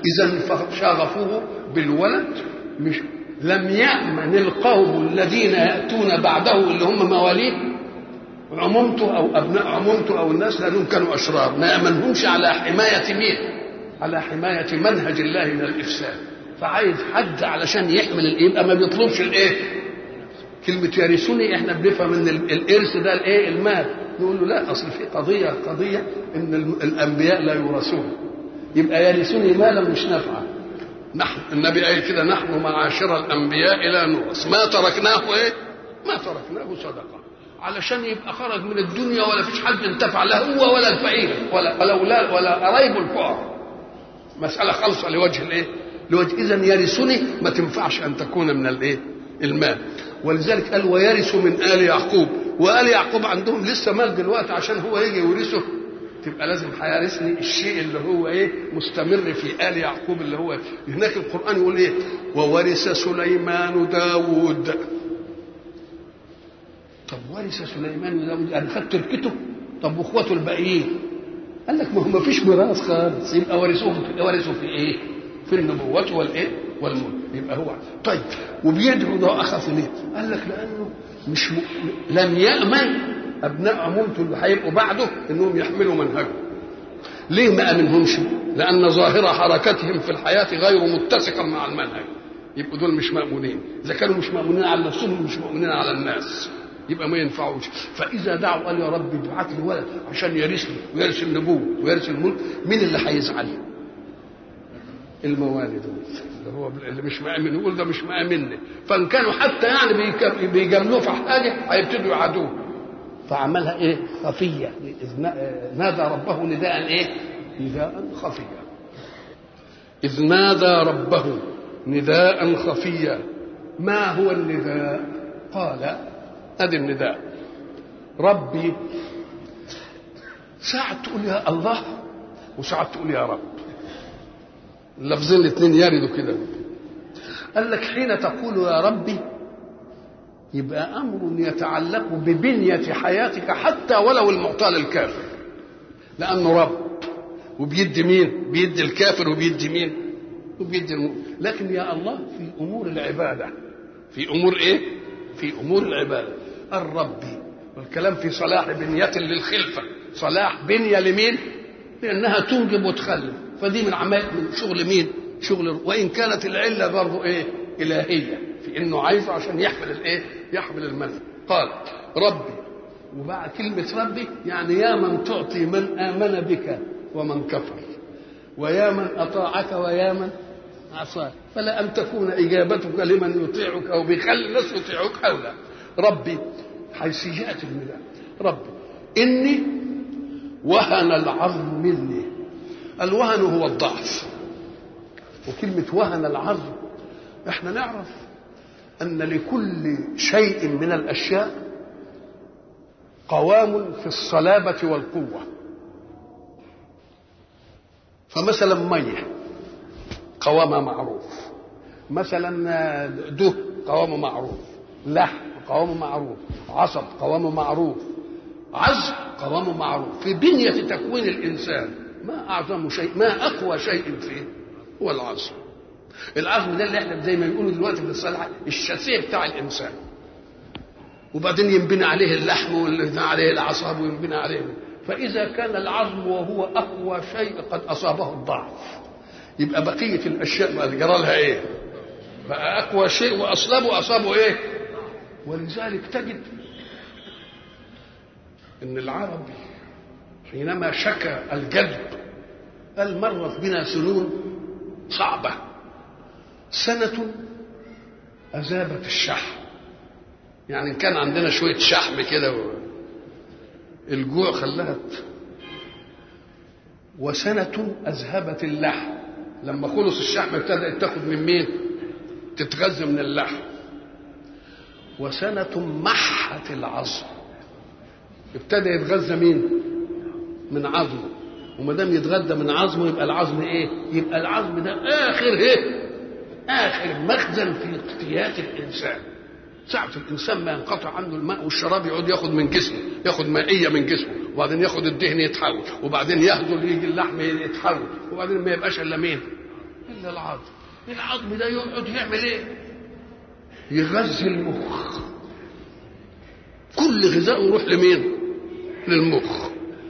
اذا فشغفوه بالولد مش لم يامن القوم الذين ياتون بعده اللي هم مواليه عمومته او ابناء عمومته او الناس لانهم كانوا اشرار ما يامنهمش على حمايه مين على حمايه منهج الله من الافساد فعايز حد علشان يحمل يبقى ما بيطلبش الايه كلمة يرثني احنا بنفهم ان الارث ده الايه المال نقول له لا اصل في قضية قضية ان الانبياء لا يورثون يبقى يرثني مالا مش نفعا نحن النبي قال كده نحن معاشر الانبياء لا نورث ما تركناه ايه ما تركناه صدقه علشان يبقى خرج من الدنيا ولا فيش حد انتفع لا هو ولا الفقير ولا ولا ولا, ولا قرايبه الفقراء مسألة خالصة لوجه الايه؟ لوجه إذا يرثني ما تنفعش أن تكون من الايه؟ المال ولذلك قال ويرث من آل يعقوب وآل يعقوب عندهم لسه مال دلوقتي عشان هو يجي يورثه تبقى لازم هيرثني الشيء اللي هو ايه مستمر في آل يعقوب اللي هو هناك القرآن يقول ايه وورث سليمان داود طب ورث سليمان داود يعني خد تركته طب واخواته الباقيين قال لك ما هو ما فيش ميراث خالص يبقى ورثوه ورثوا في ايه في النبوة والايه والملك يبقى هو طيب وبيدعو ده اخف ليه قال لك لانه مش م... لم يامن ابناء عمومته اللي هيبقوا بعده انهم يحملوا منهجه ليه ما امنهمش لان ظاهر حركتهم في الحياه غير متسقا مع المنهج يبقوا دول مش مامونين اذا كانوا مش مامونين على نفسهم مش مامونين على الناس يبقى ما ينفعوش فاذا دعوا قال يا رب ابعت لي ولد عشان يرثني ويرث النبوه ويرث الملك مين اللي هيزعل الموالد اللي هو اللي مش مأمن يقول ده مش مأمنني فان كانوا حتى يعني بيجاملوه في حاجه هيبتدوا يعادوه فعملها ايه خفيه اذ نادى ربه نداء ايه نداء خفيا اذ نادى ربه نداء خفيا ما هو النداء قال ادي النداء ربي ساعة تقول يا الله وساعة تقول يا رب اللفظين الاثنين يردوا كده قال لك حين تقول يا ربي يبقى امر يتعلق ببنيه حياتك حتى ولو المعطى للكافر لانه رب وبيدي مين بيدي الكافر وبيدي مين وبيدي المؤمن لكن يا الله في امور العباده في امور ايه في امور العباده الرب والكلام في صلاح بنيه للخلفه صلاح بنيه لمين لانها تنجب وتخلف فدي من عمال من شغل مين شغل وان كانت العله برضه ايه الهيه في انه عايزه عشان يحمل الايه يحمل المنهج قال ربي وبعد كلمة ربي يعني يا من تعطي من آمن بك ومن كفر ويا من أطاعك ويا من عصاك فلا أن تكون إجابتك لمن يطيعك أو بيخلي الناس يطيعوك أو لا ربي حيث جاءت النداء ربي إني وهن العظم مني الوهن هو الضعف وكلمة وهن العظم احنا نعرف أن لكل شيء من الأشياء قوام في الصلابة والقوة فمثلا مية قوامها معروف مثلا ده قوامه معروف لحم قوامه معروف عصب قوامه معروف عزم قوامه معروف في بنية تكوين الإنسان ما أعظم شيء ما أقوى شيء فيه هو العظم العظم ده اللي احنا زي ما بيقولوا دلوقتي في الصلاة الشاسيه بتاع الإنسان وبعدين ينبني عليه اللحم وينبني عليه الاعصاب وينبني عليه فاذا كان العظم وهو اقوى شيء قد اصابه الضعف يبقى بقيه الاشياء ما جرى لها ايه بقى اقوى شيء واصلبه اصابه ايه ولذلك تجد ان العرب حينما شكى الجذب قال مرت بنا سنون صعبه سنه اذابت الشحم يعني إن كان عندنا شوية شحم كده و... الجوع خلاها وسنة أذهبت اللحم لما خلص الشحم ابتدأت تاخد من مين؟ تتغذى من اللحم وسنة محت العظم ابتدى يتغذى مين؟ من عظمه وما دام يتغذى من عظمه يبقى العظم ايه؟ يبقى العظم ده آخر ايه؟ آخر مخزن في اقتيات الإنسان ساعة الإنسان ما ينقطع عنه الماء والشراب يقعد ياخد من جسمه ياخد مائية من جسمه وبعدين ياخد الدهن يتحول وبعدين يهدر يجي اللحم يتحول وبعدين ما يبقاش إلا مين الا العظم العظم ده يقعد يعمل ايه يغذي المخ كل غذاء يروح لمين للمخ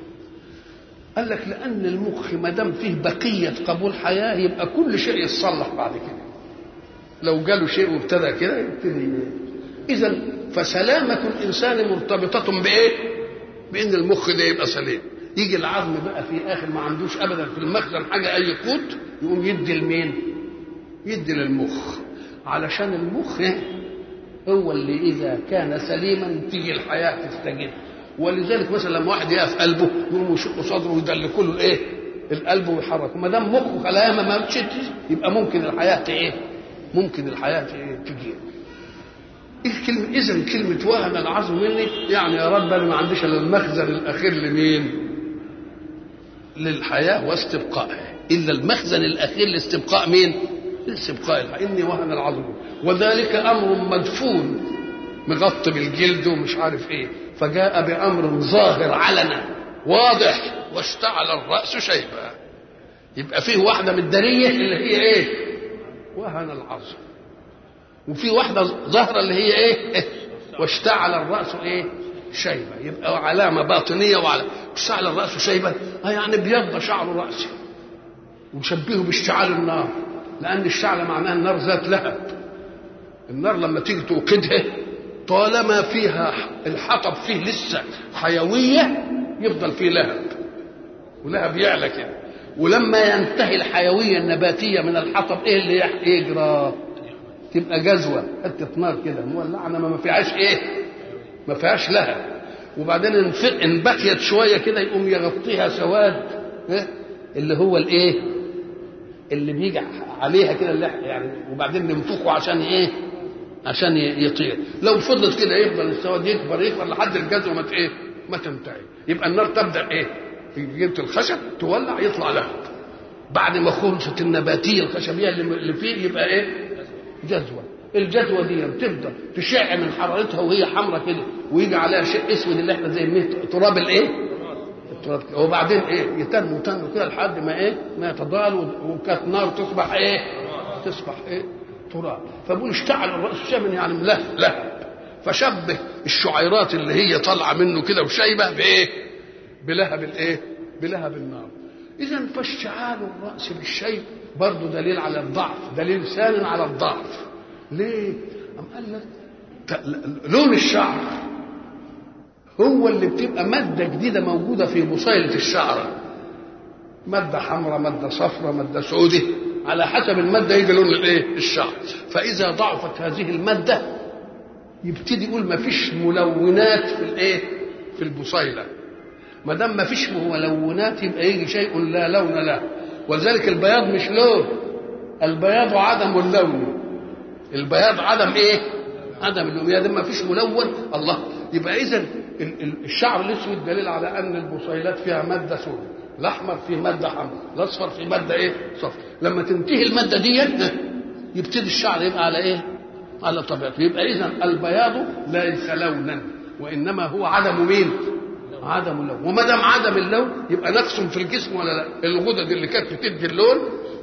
قال لك لان المخ ما دام فيه بقيه قبول حياه يبقى كل شيء يتصلح بعد كده لو جاله شيء وابتدى كده يبتدي اذا فسلامه الانسان مرتبطه بايه بان المخ ده يبقى سليم يجي العظم بقى في اخر ما عندوش ابدا في المخزن حاجه اي قوت يقوم يدي لمين يدي للمخ علشان المخ هو اللي اذا كان سليما تيجي الحياه تستجد ولذلك مثلا لما واحد يقف قلبه يقوم يشق صدره ويدلكوا له الايه القلب ويحرك ما دام مخه خلايا ما مشتش يبقى ممكن الحياه ايه ممكن الحياه ايه تجي ايه كلمه اذا كلمه وهن العظم مني يعني يا رب انا ما عنديش الا المخزن الاخير لمين للحياه واستبقائها الا المخزن الاخير لاستبقاء مين لاستبقاء الحياه اني وهن العظم وذلك امر مدفون مغطي بالجلد ومش عارف ايه فجاء بامر ظاهر علنا واضح واشتعل الراس شيبا يبقى فيه واحده من الدريه اللي هي ايه وهن العظم وفي واحده ظاهره اللي هي ايه واشتعل الراس ايه شيبه يبقى علامه باطنيه وعلى اشتعل الراس شيبا يعني ابيض شعر راسه وشبهه باشتعال النار لان الشعل معناها النار ذات لهب النار لما تيجي توقدها طالما فيها الحطب فيه لسه حيويه يفضل فيه لهب ولهب يعلى كده ولما ينتهي الحيويه النباتيه من الحطب ايه اللي يجرى تبقى جزوه حته نار كده مولعه ما فيهاش ايه ما فيهاش لهب وبعدين ان بقيت شويه كده يقوم يغطيها سواد إيه؟ اللي هو الايه اللي بيجي عليها كده اللي يعني وبعدين ننفخه عشان ايه عشان يطير لو فضلت كده يفضل السواد يكبر يكبر لحد الجزوه ما ايه ما تنتهي يبقى النار تبدا ايه في جنة الخشب تولع يطلع لهب بعد ما خلصت النباتيه الخشبيه اللي فيه يبقى ايه جزوه الجزوه دي تفضل تشع من حرارتها وهي حمراء كده ويجي عليها شيء اسود اللي احنا زي تراب الايه التراب وبعدين ايه يتنمو تنمو كده لحد ما ايه ما يتضال وكانت نار تصبح ايه تصبح ايه تراب فبقول اشتعل الراس شمن يعني له لهب فشبه الشعيرات اللي هي طالعه منه كده وشايبه بايه بلهب الايه بلهب النار اذا فاشتعال الراس بالشيء برضه دليل على الضعف دليل ثان على الضعف ليه أم قال لك لون الشعر هو اللي بتبقى مادة جديدة موجودة في بصيلة الشعرة مادة حمراء مادة صفراء مادة سودة على حسب المادة يجي لون الايه الشعر فإذا ضعفت هذه المادة يبتدي يقول ما فيش ملونات في الايه في البصيلة ما دام ما فيش ملونات يبقى يجي شيء لا لون له ولذلك البياض مش لون البياض عدم اللون البياض عدم ايه عدم اللون يا ما فيش ملون الله يبقى اذا الشعر الاسود دليل على ان البصيلات فيها ماده سوداء الاحمر فيه ماده حمراء الاصفر فيه ماده ايه صفر لما تنتهي الماده دي يبتدي الشعر يبقى على ايه على طبيعته يبقى اذا البياض ليس لونا وانما هو عدم مين عدم اللون وما دام عدم اللون يبقى نقص في الجسم ولا لا الغدد اللي كانت بتدي اللون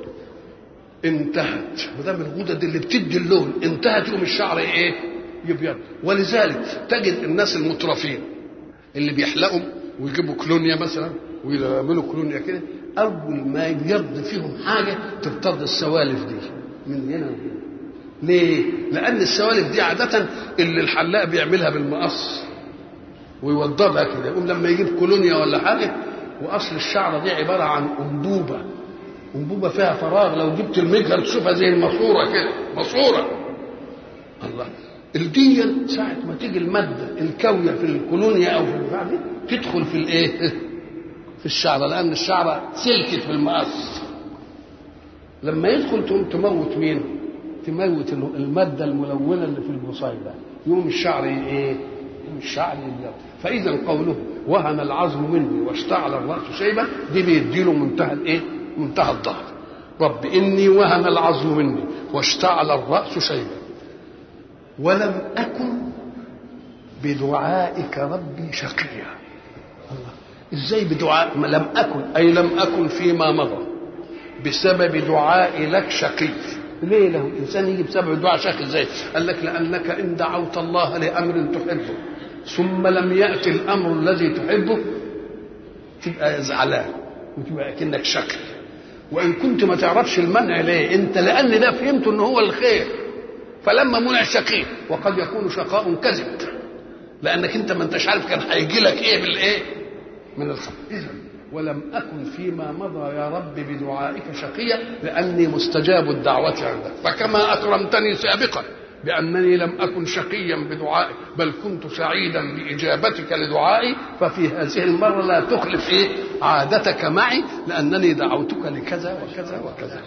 انتهت ما دام الغدد اللي بتدي اللون انتهت يقوم الشعر ايه يبيض ولذلك تجد الناس المترفين اللي بيحلقوا ويجيبوا كلونيا مثلا ويعملوا كلونيا كده اول ما يبيض فيهم حاجه تبتض السوالف دي من هنا وهنا ليه؟ لأن السوالف دي عادة اللي الحلاق بيعملها بالمقص ويوضبها كده يقوم لما يجيب كولونيا ولا حاجة وأصل الشعرة دي عبارة عن أنبوبة أنبوبة فيها فراغ لو جبت المجهر تشوفها زي الماسورة كده ماسورة الله الدية ساعة ما تيجي المادة الكاوية في الكولونيا أو في البتاع دي تدخل في الإيه؟ في الشعرة لأن الشعرة سلكت في المقص لما يدخل تقوم تموت مين؟ تموت المادة الملونة اللي في البصيلة يقوم الشعر ايه؟ يقوم الشعر يبيض فإذا قوله وهن العظم مني واشتعل الرأس شيبا دي بيديله منتهى الايه؟ منتهى الظهر رب إني وهن العظم مني واشتعل الرأس شيبا ولم أكن بدعائك ربي شقيا الله ازاي بدعاء لم أكن أي لم أكن فيما مضى بسبب دعائي لك شقي ليه له الانسان يجي بسبب الدعاء شقي ازاي قال لك لانك ان دعوت الله لامر تحبه ثم لم ياتي الامر الذي تحبه تبقى زعلان وتبقى كأنك شقي وان كنت ما تعرفش المنع ليه انت لان ده فهمت ان هو الخير فلما منع شقي وقد يكون شقاء كذب لانك انت ما انتش عارف كان هيجي لك ايه بالايه من الخير اذا ولم اكن فيما مضى يا رب بدعائك شقيا لاني مستجاب الدعوه عندك فكما اكرمتني سابقا بانني لم اكن شقيا بدعائك بل كنت سعيدا باجابتك لدعائي ففي هذه المره لا تخلف ايه عادتك معي لانني دعوتك لكذا وكذا وكذا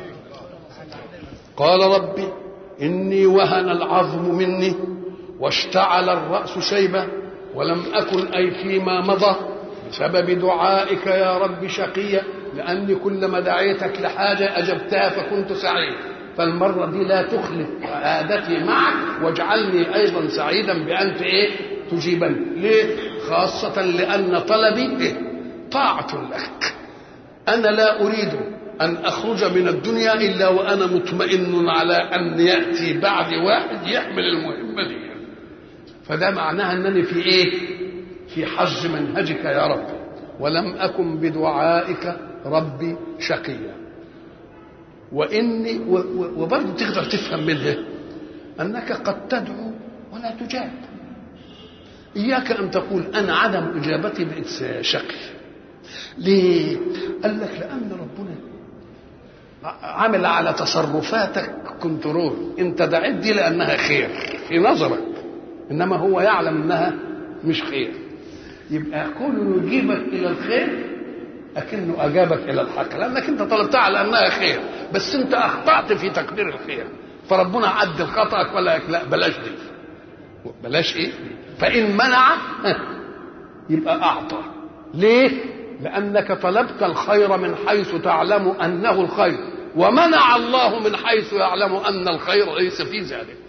قال ربي اني وهن العظم مني واشتعل الراس شيبه ولم اكن اي فيما مضى بسبب دعائك يا رب شقيا لاني كلما دعيتك لحاجه اجبتها فكنت سعيد فالمره دي لا تخلف عادتي معك واجعلني ايضا سعيدا بانت ايه تجيبني ليه خاصه لان طلبي إيه؟ طاعه لك انا لا اريد ان اخرج من الدنيا الا وانا مطمئن على ان ياتي بعد واحد يحمل المهمه دي فده معناها انني في ايه في حظ منهجك يا رب ولم اكن بدعائك ربي شقيا واني وبرضه تقدر تفهم منها انك قد تدعو ولا تجاب اياك ان تقول انا عدم اجابتي بقت شقي ليه قال لك لان ربنا عمل على تصرفاتك كنترول انت دعيت دي لانها خير في نظرك انما هو يعلم انها مش خير يبقى كونه يجيبك الى الخير اكنه اجابك الى الحق لانك انت طلبتها على انها خير بس انت اخطات في تقدير الخير فربنا عدل خطأك ولا لا بلاش دي بلاش ايه فان منع يبقى اعطى ليه لانك طلبت الخير من حيث تعلم انه الخير ومنع الله من حيث يعلم ان الخير ليس في ذلك